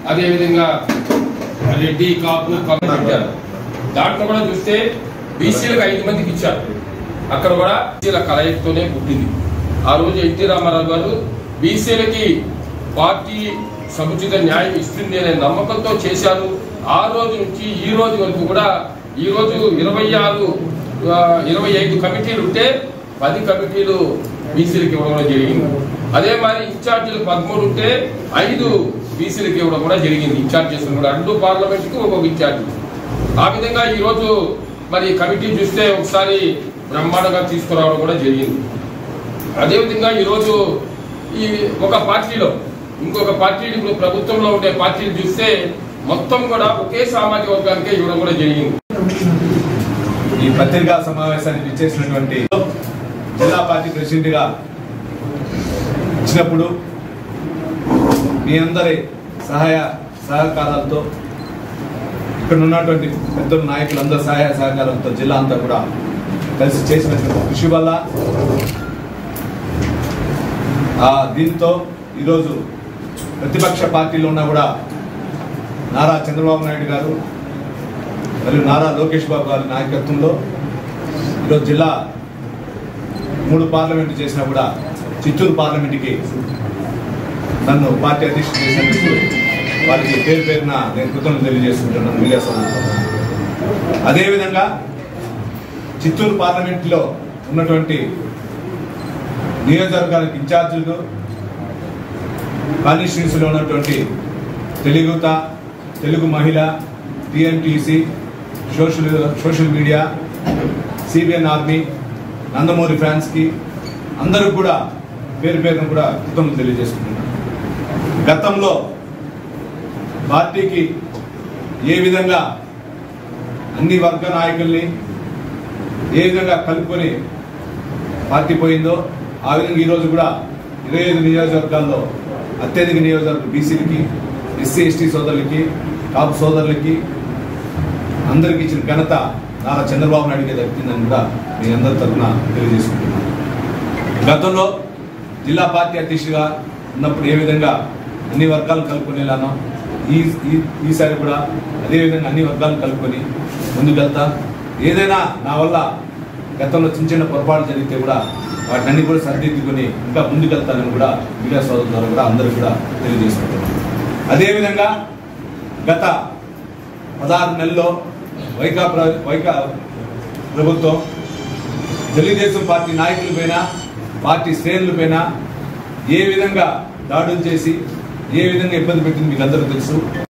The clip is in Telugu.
అదేవిధంగా రెడ్డి కాపు కమ్మ పెట్టారు దాంట్లో కూడా చూస్తే బీసీలకు ఐదు మందికి ఇచ్చారు అక్కడ కూడా బీసీల కలయికతోనే పుట్టింది ఆ రోజు ఎన్టీ రామారావు గారు బీసీలకి పార్టీ సముచిత న్యాయం ఇస్తుంది అనే నమ్మకంతో చేశారు ఆ రోజు నుంచి ఈ రోజు వరకు కూడా ఈ రోజు ఇరవై ఆరు ఆ, ఇరవై ఐదు కమిటీలు ఉంటే పది కమిటీలు బీసీలకు ఇవ్వడం కూడా జరిగింది అదే మరి ఇన్ఛార్జీలు పదమూడు ఉంటే ఐదు బీసీలకు ఇవ్వడం కూడా జరిగింది ఇన్ఛార్జెస్ కూడా రెండు పార్లమెంట్కి ఒక్కొక్క ఇన్ఛార్జి ఆ విధంగా ఈ రోజు మరి కమిటీ చూస్తే ఒకసారి బ్రహ్మాండంగా తీసుకురావడం కూడా జరిగింది అదేవిధంగా ఈరోజు ఈ ఒక పార్టీలో ఇంకొక పార్టీ ఇప్పుడు ప్రభుత్వంలో ఉండే పార్టీలు చూస్తే మొత్తం కూడా ఒకే సామాజిక వర్గానికే ఇవ్వడం కూడా జరిగింది ఈ పత్రికా సమావేశానికి ఇచ్చేసినటువంటి జిల్లా పార్టీ ప్రెసిడెంట్ గా ఇచ్చినప్పుడు మీ అందరి సహాయ సహకారాలతో ఇక్కడ ఉన్నటువంటి పెద్ద నాయకులందరి సహాయ సహకారంతో జిల్లా అంతా కూడా కలిసి చేసినటువంటి కృషి వల్ల ఆ దీంతో ఈరోజు ప్రతిపక్ష పార్టీలో ఉన్నా కూడా నారా చంద్రబాబు నాయుడు గారు మరియు నారా లోకేష్ బాబు గారి నాయకత్వంలో ఈరోజు జిల్లా మూడు పార్లమెంటు చేసినా కూడా చిత్తూరు పార్లమెంటుకి నన్ను పార్టీ అధ్యక్షుడు చేసినందుకు వారికి పేరు పేరున నేను కృతజ్ఞతలు తెలియజేసుకుంటున్నాను మీడియా సోదరులకు. అదేవిధంగా చిత్తూరు పార్లమెంట్లో ఉన్నటువంటి నియోజకవర్గానికి ఇన్ఛార్జీలు కాన్స్టిట్యూన్సీలో ఉన్నటువంటి తెలుగుత తెలుగు మహిళ TNTC social social media CBN army Nandamuri ఫ్యాన్స్కి అందరూ కూడా పేరు పేరును కూడా కృతజ్ఞతలు తెలియజేసుకుంటున్నాను గతంలో పార్టీకి ఏ విధంగా అన్ని వర్గ నాయకుల్ని ఏ విధంగా కలుపుకొని పార్టీ పోయిందో ఆ విధంగా ఈరోజు కూడా ఇరవై ఐదు నియోజకవర్గాల్లో అత్యధిక నియోజకవర్గ బీసీలకి ఎస్సీ ఎస్టీ సోదరులకి కాపు సోదరులకి అందరికి ఇచ్చిన ఘనత నారా చంద్రబాబు నాయుడుకి దక్కిందని కూడా మీ అందరి తరఫున తెలియజేసుకుంటున్నాను గతంలో జిల్లా పార్టీ అధ్యక్షుడిగా ఉన్నప్పుడు ఏ విధంగా అన్ని వర్గాలను కలుపుకునేలానో ఈ ఈ- ఈసారి కూడా అదే విధంగా అన్ని వర్గాలను కలుపుకొని ముందుకెళ్తా ఏదైనా నా వల్ల గతంలో చిన్న చిన్న పొరపాటు జరిగితే కూడా వాటిని అన్ని కూడా సరిదిద్దుకొని ఇంకా ముందుకెళ్తానని కూడా మీడియా సోదరుల ద్వారా కూడా అందరూ కూడా తెలియజేసుకుంటున్నాను అదేవిధంగా గత పదహారు నెలల్లో వైకా ప్ర- వైకా ప్రభుత్వం తెలుగుదేశం పార్టీ నాయకుల పైన పార్టీ శ్రేణుల పైన ఏ విధంగా దాడులు చేసి ఏ విధంగా ఇబ్బంది పెట్టింది మీకు అందరూ తెలుసు